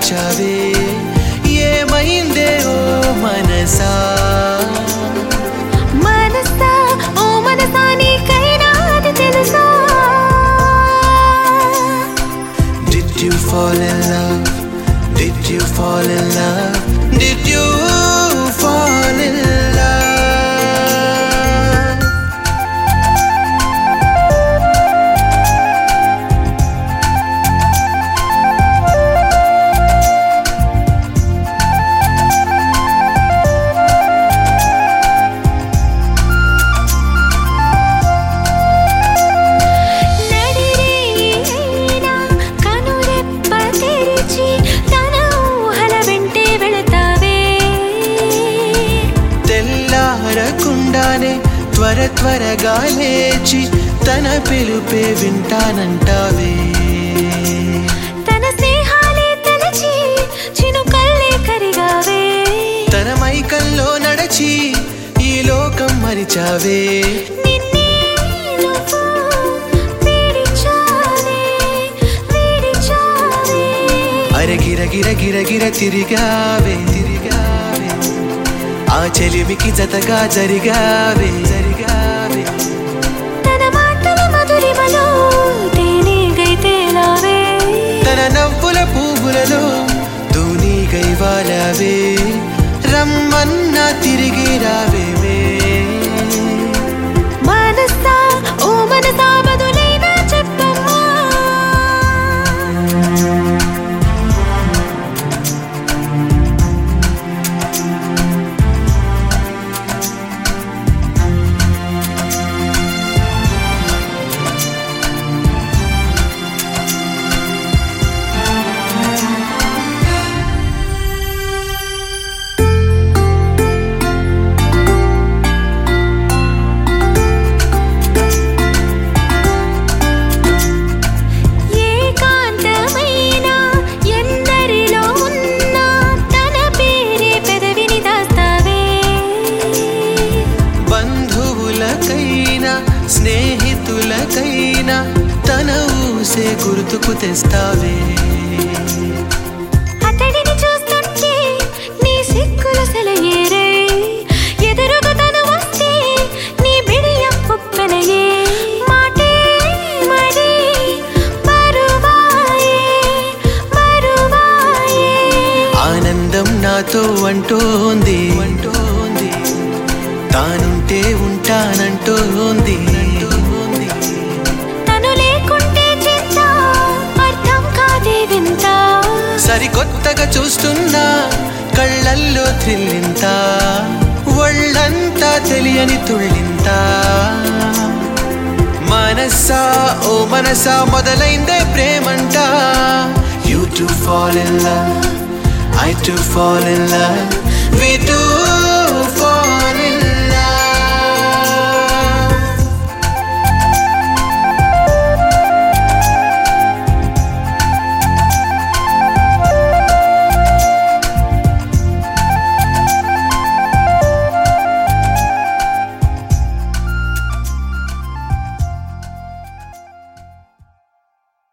మరిచావే ఏమైందే ఓ మనసా మనసా ఓ మనసా నీకైనా అది తెలుసా Did you fall in love? Did you fall in love? Did you fall in love? నడిరేయినా కనురెప్ప తెరిచి తన ఊహల వెంటే వెళతావే తెల్లారకుండానే త్వర త్వరగా లేచి తన పిలుపే వింటానంటావే తన స్నేహాలే తలచి చినుకల్లే కరిగావే తన మైకల్లో నడచి ఈ లోకం మరిచావే నిన్నే నువ్వు విడిచావే విడిచావే అరే గిర గిర గిర గిర తిరిగావే తిరిగావే ఆ చెలిమికి జతగా జరిగావే జరిగావే తన మాటల మధురిమలో తేనెగై తేలావే తన నవ్వుల పువ్వులలో దూని గైవాలవే రమ్మన్నా తిరిగి రావేమే మనసా ఓ మనసా బదులైనా చెప్పమ్మా ఏకాంతమైన ఎందరిలో ఉన్నా తన పేరే పెదవిని దాస్తావే బంధువులకైనా స్నేహితులకైనా తన ఊసే గుర్తుకు తెస్తావే అతడిని చూస్తుంటే నీ సిక్కులు సెలయేరే ఎదురుగా తను వస్తే నీ బిడియం ఉప్పెనయే మాటే మడి మరువాయే మరువాయే ఆనందం నాతో అంటోంది అంటోంది తానుంటే ఉంటానంటోంది తను లేకుంటే చింత అర్థం కాదే వింత సరికొత్తగా చూస్తున్నా కళ్ళల్లో థ్రిల్లింత ఒళ్ళంతా తెలియని తుళ్ళింత మనసా ఓ మనసా మొదలైందే ప్రేమంట you too fall in love I too fall in love we to